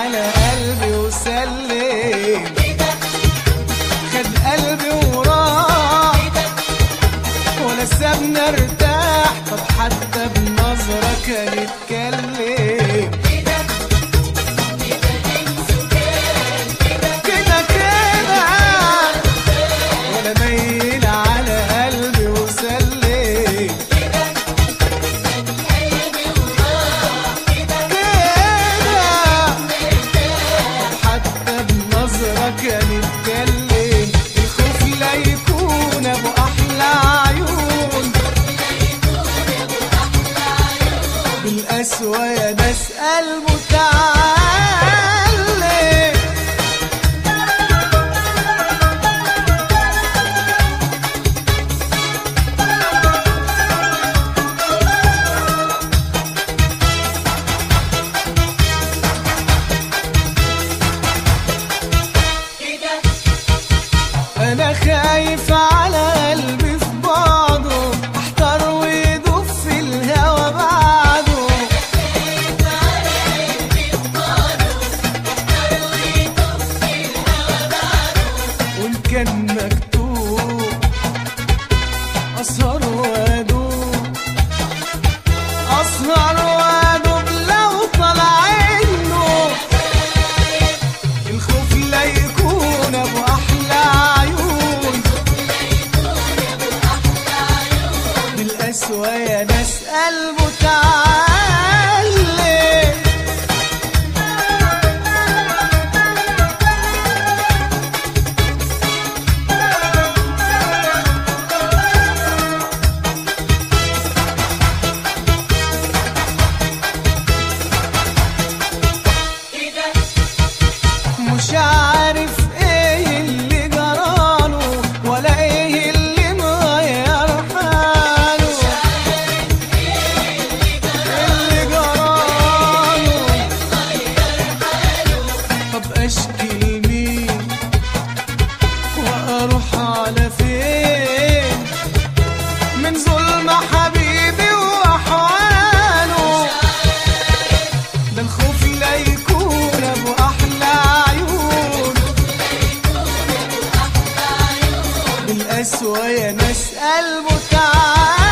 على قلبي وسلم خد قلبي وراح ولا سابنا ارتاح طب حتى بنظرة كان يتكلم كده كده ولا ميل على قلبي وسلم كده حتى بنظرة كان يتكلم الخوف لا يكون ابو احلى عيون بالقسوة يا ناس قلبه تعلم انا خايف على قلبي في بعضه احتار ويدوب في الهوى بعده وان كان مكتوب اسهر وادوب اسهر وادوب لو طلع عينه الخوف لا يكون ابو احلى عيون بالقسوة يا ناس قلبه تعلم مش عارف ايه اللي جراله ولا ايه اللي مغير حاله اللي جراله طب اشكي لمين واروح على فين من ظلم حبيبي واحواله ده الخوف لا يكون ابو احلى عيون بالقسوة يا ناس قلبه تعال